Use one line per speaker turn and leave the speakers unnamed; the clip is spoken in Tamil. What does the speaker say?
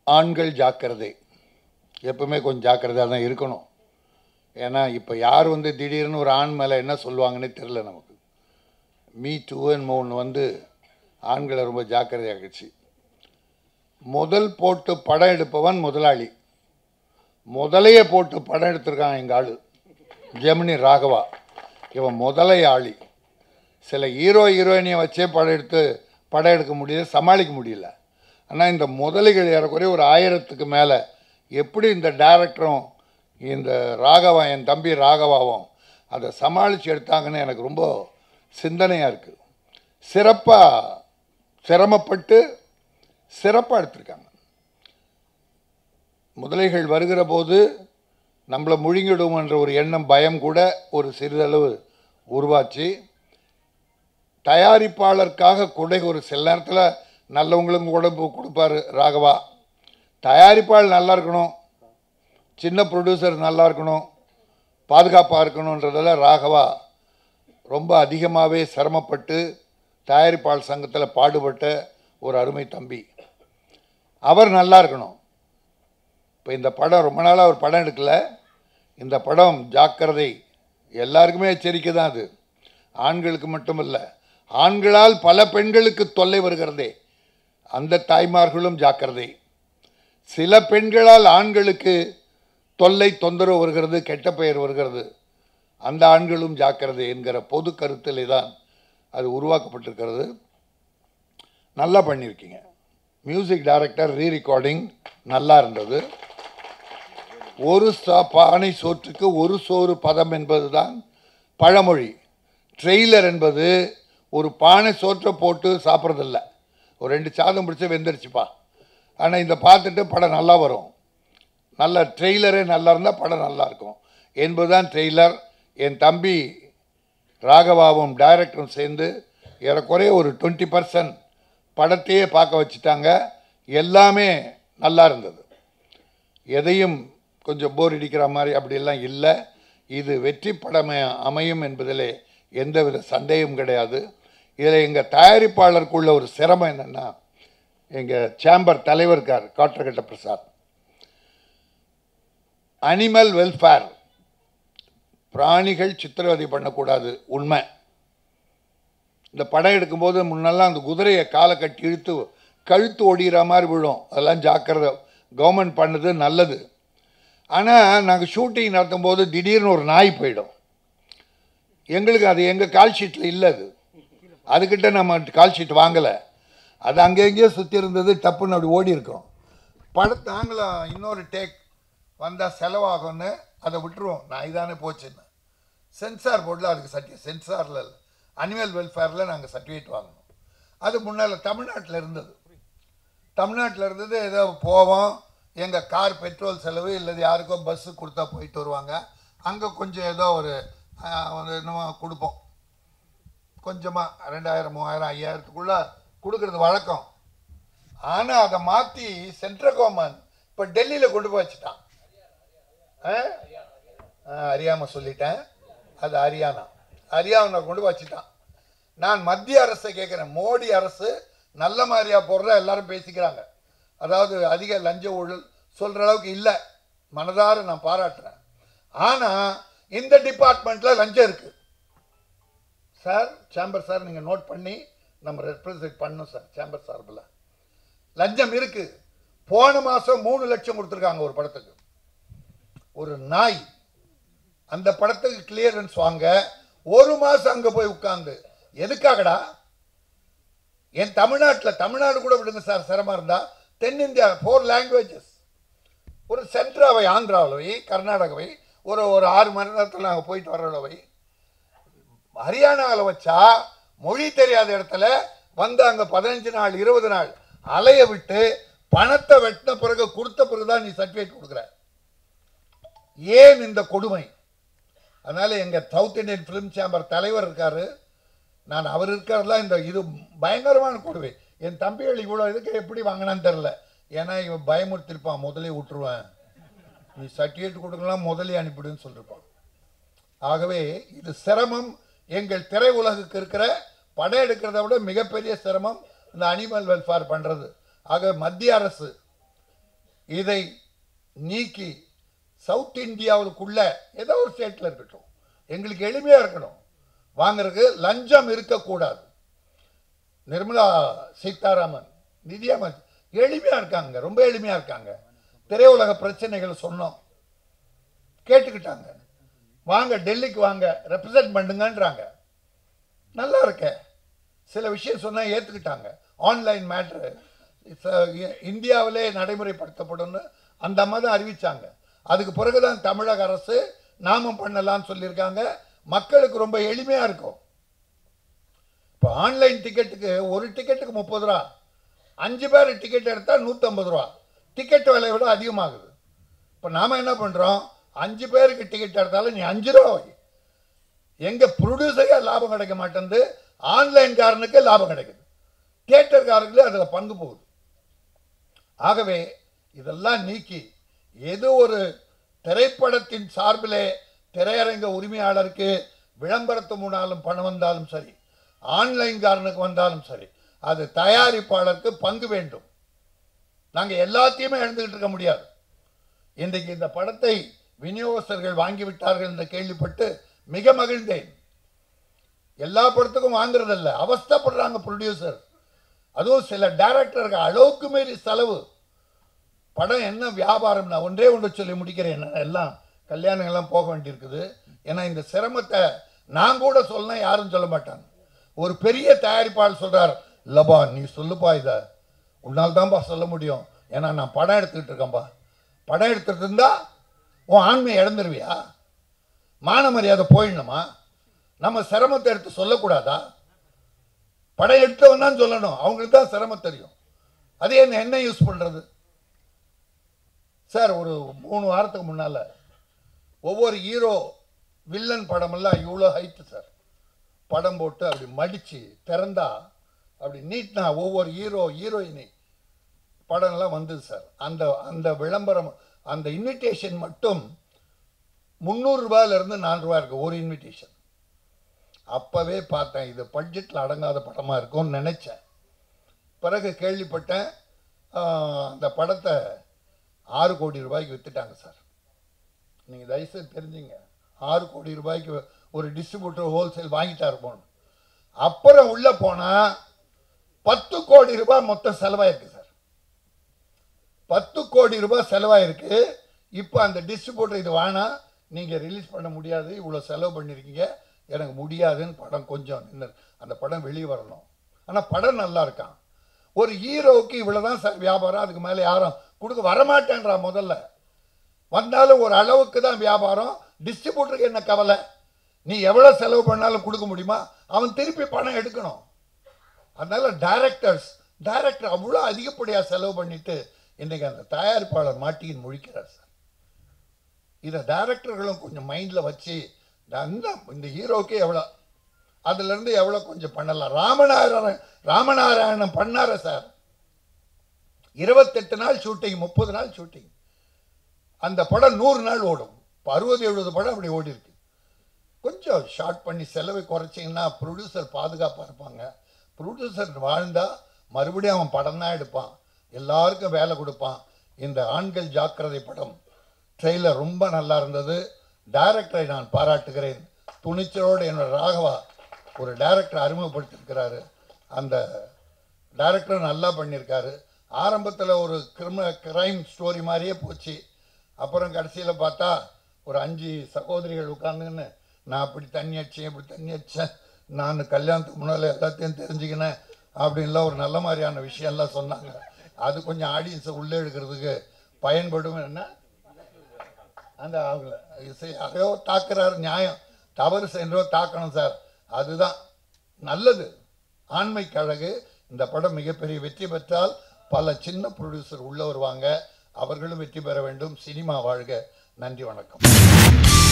ஆண்கள் ஜாக்கிரதை எப்பவுமே கொஞ்சம் ஜாக்கிரதையாக தான் இருக்கணும் ஏன்னா இப்போ யார் வந்து திடீர்னு ஒரு ஆண் மேலே என்ன சொல்லுவாங்கன்னே தெரில நமக்கு மீ டூன்னு ஒன்று வந்து ஆண்களை ரொம்ப ஜாக்கிரதையாகிடுச்சு முதல் போட்டு படம் எடுப்பவன் முதலாளி முதலையே போட்டு படம் எடுத்திருக்கான் எங்கள் ஆளு ஜெமினி ராகவா இவன் முதலையாளி சில ஹீரோ ஹீரோயினியை வச்சே படம் எடுத்து படம் எடுக்க முடியல சமாளிக்க முடியல ஆனால் இந்த முதலைகள் ஏறக்குறைய ஒரு ஆயிரத்துக்கு மேலே எப்படி இந்த டைரக்டரும் இந்த ராகவா என் தம்பி ராகவாவும் அதை சமாளித்து எடுத்தாங்கன்னு எனக்கு ரொம்ப சிந்தனையாக இருக்குது சிறப்பாக சிரமப்பட்டு சிறப்பாக எடுத்திருக்காங்க முதலைகள் வருகிற போது நம்மளை முழுங்கிடும் என்ற ஒரு எண்ணம் பயம் கூட ஒரு சிறிதளவு உருவாச்சு தயாரிப்பாளருக்காக கொடை ஒரு சில நேரத்தில் நல்லவங்களும் கூட பு- கொடுப்பாரு ராகவா தயாரிப்பாளர் நல்லா இருக்கணும் சின்ன ப்ரொடியூசர் நல்லா இருக்கணும் பாதுகாப்பாக இருக்கணுன்றதில் ராகவா ரொம்ப அதிகமாகவே சிரமப்பட்டு தயாரிப்பாளர் சங்கத்தில் பாடுபட்ட ஒரு அருமை தம்பி அவர் நல்லா இருக்கணும் இப்போ இந்த படம் ரொம்ப நாளாக ஒரு படம் எடுக்கல இந்த படம் ஜாக்கிரதை எல்லாருக்குமே எச்சரிக்கை தான் அது ஆண்களுக்கு மட்டும் இல்லை ஆண்களால் பல பெண்களுக்கு தொல்லை வருகிறதே அந்த தாய்மார்களும் ஜாக்கிரதை சில பெண்களால் ஆண்களுக்கு தொல்லை தொந்தரவு வருகிறது கெட்ட பெயர் வருகிறது அந்த ஆண்களும் ஜாக்கிரதை என்கிற பொது கருத்திலே தான் அது உருவாக்கப்பட்டிருக்கிறது நல்லா பண்ணியிருக்கீங்க மியூசிக் டைரக்டர் ரீ ரெக்கார்டிங் நல்லா இருந்தது ஒரு சா பானை சோற்றுக்கு ஒரு சோறு பதம் என்பதுதான் பழமொழி ட்ரெய்லர் என்பது ஒரு பானை சோற்றை போட்டு சாப்பிட்றதில்ல ஒரு ரெண்டு சாதம் பிடிச்சி வெந்துருச்சுப்பா ஆனால் இந்த பார்த்துட்டு படம் நல்லா வரும் நல்ல ட்ரெய்லரே நல்லா இருந்தால் படம் நல்லா இருக்கும் என்பதுதான் ட்ரெய்லர் என் தம்பி ராகவாவும் டைரக்டரும் சேர்ந்து ஏறக்குறைய ஒரு டுவெண்ட்டி பர்சன்ட் படத்தையே பார்க்க வச்சுட்டாங்க எல்லாமே நல்லா இருந்தது எதையும் கொஞ்சம் போர் அடிக்கிற மாதிரி அப்படியெல்லாம் இல்லை இது வெற்றி படம் அமையும் என்பதிலே எந்தவித சந்தேகம் கிடையாது இதில் எங்கள் தயாரிப்பாளருக்குள்ள ஒரு சிரமம் என்னென்னா எங்கள் சேம்பர் தலைவர் இருக்கார் காற்றகட்ட பிரசாத் அனிமல் வெல்ஃபேர் பிராணிகள் சித்திரவதை பண்ணக்கூடாது உண்மை இந்த படம் எடுக்கும்போது முன்னெல்லாம் அந்த குதிரையை காலை கட்டி இழுத்து கழுத்து ஒடிகிற மாதிரி விழும் அதெல்லாம் ஜாக்கிரதை கவர்மெண்ட் பண்ணது நல்லது ஆனால் நாங்கள் ஷூட்டிங் நடத்தும் போது திடீர்னு ஒரு நாய் போயிடும் எங்களுக்கு அது எங்கள் கால் ஷீட்டில் இல்லை அது அதுக்கிட்ட நம்ம கால் ஷீட் வாங்கலை அது அங்கே எங்கேயோ சுற்றி இருந்தது டப்புன்னு அப்படி ஓடி இருக்கோம் படத்தை நாங்களும் இன்னொரு டேக் வந்தால் செலவாகும்னு அதை விட்டுருவோம் நான் இதானே போச்சுன்னு சென்சார் போர்டில் அதுக்கு சர்டி சென்சாரில் இல்லை அனிமல் வெல்ஃபேரில் நாங்கள் சர்டிஃபிகேட் வாங்கணும் அது முன்னால் தமிழ்நாட்டில் இருந்தது தமிழ்நாட்டில் இருந்தது ஏதோ போவோம் எங்கள் கார் பெட்ரோல் செலவு இல்லை யாருக்கோ பஸ்ஸு கொடுத்தா போயிட்டு வருவாங்க அங்கே கொஞ்சம் ஏதோ ஒரு ஆஹ், ஒரு என்னமோ கொடுப்போம் கொஞ்சமாக ரெண்டாயிரம் மூவாயிரம் ஐயாயிரத்துக்குள்ளே கொடுக்கறது வழக்கம் ஆனால் அதை மாற்றி சென்ட்ரல் கவர்மெண்ட் இப்போ டெல்லியில் கொண்டு போய் வச்சுட்டான் அறியாமல் சொல்லிட்டேன் அது ஹரியானா ஹரியானா கொண்டு போய் வச்சுட்டான் நான் மத்திய அரசை கேட்குறேன் மோடி அரசு நல்ல மாதிரியா போடுற எல்லாரும் பேசிக்கிறாங்க அதாவது அதிக லஞ்ச ஊழல் சொல்கிற அளவுக்கு இல்லை மனதார நான் பாராட்டுறேன் ஆனால் இந்த டிபார்ட்மெண்ட்டில் லஞ்சம் இருக்குது சார் சேம்பர் சார் நீங்கள் நோட் பண்ணி நம்ம ரெப்ரசன்ட் பண்ணணும் சார் சேம்பர் சார்பில் லஞ்சம் இருக்கு போன மாதம் மூணு லட்சம் கொடுத்துருக்காங்க ஒரு படத்துக்கு ஒரு நாய் அந்த படத்துக்கு கிளியரன்ஸ் வாங்க ஒரு மாசம் அங்க போய் உட்கார்ந்து எதுக்காகடா என் தமிழ்நாட்டில் தமிழ்நாடு கூட விடுங்க சார் சிரமம் இருந்தா தென்னிந்தியா ஃபோர் லாங்குவேஜஸ் ஒரு சென்ட்ராவை ஆந்திராவில் கர்நாடகாவை ஒரு ஒரு ஆறு மணி நேரத்தில் நாங்கள் போயிட்டு வர்றவை ஹரியானாவில் வச்சா மொழி தெரியாத இடத்துல வந்து அங்கே பதினஞ்சு நாள் இருபது நாள் அலைய விட்டு பணத்தை வெட்டின பிறகு கொடுத்த பிறகு தான் நீ சர்டிஃபிகேட் கொடுக்குற ஏன் இந்த கொடுமை அதனால எங்க சவுத் இந்தியன் ஃபிலிம் சேம்பர் தலைவர் இருக்காரு நான் அவர் இருக்கிறதுலாம் இந்த இது பயங்கரமான கொடுமை என் தம்பிகள் இவ்வளோ இதுக்கு எப்படி வாங்கினான்னு தெரில ஏன்னா இவன் பயமுறுத்திருப்பான் முதலே விட்டுருவேன் நீ சர்டிஃபிகேட் கொடுக்கலாம் முதலே அனுப்பிடுன்னு சொல்லியிருப்பான் ஆகவே இது சிரமம் எங்கள் திரை உலகுக்கு இருக்கிற படம் எடுக்கிறத விட மிகப்பெரிய சிரமம் இந்த அனிமல் வெல்ஃபேர் பண்ணுறது ஆக மத்திய அரசு இதை நீக்கி சவுத் இந்தியாவுக்குள்ள ஏதோ ஒரு ஸ்டேட்டில் இருக்கட்டும் எங்களுக்கு எளிமையாக இருக்கணும் வாங்குறதுக்கு லஞ்சம் இருக்கக்கூடாது நிர்மலா சீதாராமன் நிதியமைச்சர் எளிமையாக இருக்காங்க ரொம்ப எளிமையாக இருக்காங்க திரையுலக பிரச்சனைகள் சொன்னோம் கேட்டுக்கிட்டாங்க வாங்க டெல்லிக்கு வாங்க ரெப்ரசன்ட் பண்ணுங்கன்றாங்க நல்லா இருக்க சில விஷயம் சொன்னால் ஏற்றுக்கிட்டாங்க ஆன்லைன் மேட்ரு இந்தியாவிலே நடைமுறைப்படுத்தப்படும்னு அந்த அம்மா தான் அறிவிச்சாங்க அதுக்கு பிறகுதான் தமிழக அரசு நாமம் பண்ணலாம்னு சொல்லியிருக்காங்க மக்களுக்கு ரொம்ப எளிமையாக இருக்கும் இப்போ ஆன்லைன் டிக்கெட்டுக்கு ஒரு டிக்கெட்டுக்கு முப்பது ரூபா அஞ்சு பேர் டிக்கெட் எடுத்தால் நூற்றம்பது ரூபா டிக்கெட் விலையை விட அதிகமாகுது இப்போ நாம் என்ன பண்ணுறோம் அஞ்சு பேருக்கு டிக்கெட் எடுத்தாலும் நீ அஞ்சு ரூபா வை எங்க ப்ரொடியூசருக்கே லாபம் கிடைக்க மாட்டேங்குது ஆன்லைன்காரனுக்கே லாபம் கிடைக்குது தியேட்டர்காரர்களே அதில் பங்கு போகுது ஆகவே இதெல்லாம் நீக்கி எது ஒரு திரைப்படத்தின் சார்பிலே திரையரங்க உரிமையாளருக்கு விளம்பரத்து மூணாலும் பணம் வந்தாலும் சரி ஆன்லைன்காரனுக்கு வந்தாலும் சரி அது தயாரிப்பாளருக்கு பங்கு வேண்டும் நாங்கள் எல்லாத்தையுமே எழுந்துக்கிட்டு இருக்க முடியாது இன்றைக்கு இந்த படத்தை விநியோகஸ்தர்கள் வாங்கிவிட்டார்கள் என்று கேள்விப்பட்டு மிக மகிழ்ந்தேன் எல்லா படத்துக்கும் வாங்குறதில்ல அவஸ்தைப்படுறாங்க ப்ரொடியூசர் அதுவும் சில டைரக்டர்கள் அளவுக்கு மீறி செலவு படம் என்ன வியாபாரம் நான் ஒன்றே ஒன்று சொல்லி முடிக்கிறேன் நான் எல்லாம் கல்யாணங்கள்லாம் போக வேண்டியிருக்குது ஏன்னா இந்த சிரமத்தை நான் கூட சொல்லனா யாரும் சொல்ல மாட்டாங்க ஒரு பெரிய தயாரிப்பாளர் சொல்றார் இல்லப்பா நீ சொல்லுப்பா இதை உன்னால் தான்ப்பா சொல்ல முடியும் ஏன்னா நான் படம் எடுத்துக்கிட்டு இருக்கேன்ப்பா படம் எடுத்துட்டு இருந்தா உன் ஆண்மையை இழந்துருவியா மான மரியாதை போயிடணுமா நம்ம சிரமத்தை எடுத்து சொல்லக்கூடாதா படம் எடுத்தவன் தான் சொல்லணும் அவங்களுக்கு தான் சிரமம் தெரியும் அது என்ன என்ன யூஸ் பண்ணுறது சார் ஒரு மூணு வாரத்துக்கு முன்னால் ஒவ்வொரு ஹீரோ வில்லன் படமெல்லாம் இவ்வளோ ஹைட்டு சார் படம் போட்டு அப்படி மடித்து திறந்தா அப்படி நீட்னா ஒவ்வொரு ஹீரோ ஹீரோயினி படம்லாம் வந்தது சார் அந்த அந்த விளம்பரம் அந்த இன்விடேஷன் மட்டும் முந்நூறுரூபாயிலிருந்து நாலு ரூபா இருக்குது ஒரு இன்விடேஷன் அப்போவே பார்த்தேன் இது பட்ஜெட்டில் அடங்காத படமாக இருக்கும்னு நினச்சேன் பிறகு கேள்விப்பட்டேன் ஆஹ், அந்த படத்தை ஆறு கோடி ரூபாய்க்கு விற்றுட்டாங்க சார் நீங்கள் தயவுசெய்து தெரிஞ்சுங்க ஆறு கோடி ரூபாய்க்கு ஒரு டிஸ்ட்ரிபியூட்டர் ஹோல்சேல் வாங்கிட்டாரு போன அப்புறம் உள்ளே போனால் பத்து கோடி ரூபாய் மொத்தம் செலவாயிருக்கு சார் பத்து கோடி ரூபாய் செலவாயிருக்கு இப்போ அந்த டிஸ்ட்ரிபியூட்டர் இது வேணாம் நீங்கள் ரிலீஸ் பண்ண முடியாது இவ்வளோ செலவு பண்ணியிருக்கீங்க எனக்கு முடியாதுன்னு படம் கொஞ்சம் நின்று அந்த படம் வெளியே வரணும் ஆனால் படம் நல்லா இருக்கான் ஒரு ஹீரோவுக்கு இவ்வளோ தான் சார் வியாபாரம் அதுக்கு மேலே யாரும் கொடுக்க வரமாட்டேன்றா முதல்ல வந்தாலும் ஒரு அளவுக்கு தான் வியாபாரம் டிஸ்ட்ரிபியூட்டருக்கு என்ன கவலை நீ எவ்வளோ செலவு பண்ணாலும் கொடுக்க முடியுமா அவன் திருப்பி பணம் எடுக்கணும் அதனால டைரக்டர்ஸ் டைரக்டர் அவ்வளோ அதிகப்படியாக செலவு பண்ணிட்டு இன்னைக்கு அந்த தயாரிப்பாளர் மாட்டியின் முழிக்கிறார் சார் இதை டைரக்டர்களும் கொஞ்சம் மைண்டில் வச்சு அந்த இந்த ஹீரோக்கே எவ்வளோ அதுலேருந்து எவ்வளோ கொஞ்சம் பண்ணலாம் ராமநாராயணன் ராமநாராயணன் பண்ணார சார் இருபத்தெட்டு நாள் ஷூட்டிங் முப்பது நாள் ஷூட்டிங் அந்த படம் நூறு நாள் ஓடும் இப்போ அறுபது எழுபது படம் அப்படி ஓடி இருக்கு கொஞ்சம் ஷார்ட் பண்ணி செலவை குறைச்சிங்கன்னா ப்ரொடியூசர் பாதுகாப்பாக இருப்பாங்க ப்ரொடியூசர் வாழ்ந்தா மறுபடியும் அவன் படம் தான் எடுப்பான் எல்லாருக்கும் வேலை கொடுப்பான் இந்த ஆண்கள் ஜாக்கிரதை படம் ட்ரெய்லர் ரொம்ப நல்லா இருந்தது டைரக்டரை நான் பாராட்டுகிறேன் துணிச்சலோடு என்னோட ராகவா ஒரு டைரக்டர் அறிமுகப்படுத்தியிருக்கிறாரு அந்த டைரக்டர் நல்லா பண்ணியிருக்காரு ஆரம்பத்தில் ஒரு கிரிம கிரைம் ஸ்டோரி மாதிரியே போச்சு அப்புறம் கடைசியில் பார்த்தா ஒரு அஞ்சு சகோதரிகள் உட்காந்துன்னு நான் அப்படி தண்ணி அடிச்சேன் இப்படி தண்ணி அடித்தேன் நான் கல்யாணத்துக்கு முன்னால் எல்லாத்தையும் தெரிஞ்சுக்கினேன் அப்படின்லாம் ஒரு நல்ல மாதிரியான விஷயம்லாம் சொன்னாங்க அது கொஞ்சம் ஆடியன்ஸை உள்ளே எடுக்கிறதுக்கு பயன்படும் என்ன அந்த அவங்கள இசை யாரையோ தாக்குறாரு நியாயம் தவறு சென்றோ தாக்கணும் சார் அதுதான் நல்லது ஆண்மைக்கு அழகு இந்த படம் மிகப்பெரிய வெற்றி பெற்றால் பல சின்ன ப்ரொடியூசர் உள்ள வருவாங்க அவர்களும் வெற்றி பெற வேண்டும் சினிமா வாழ்க நன்றி வணக்கம்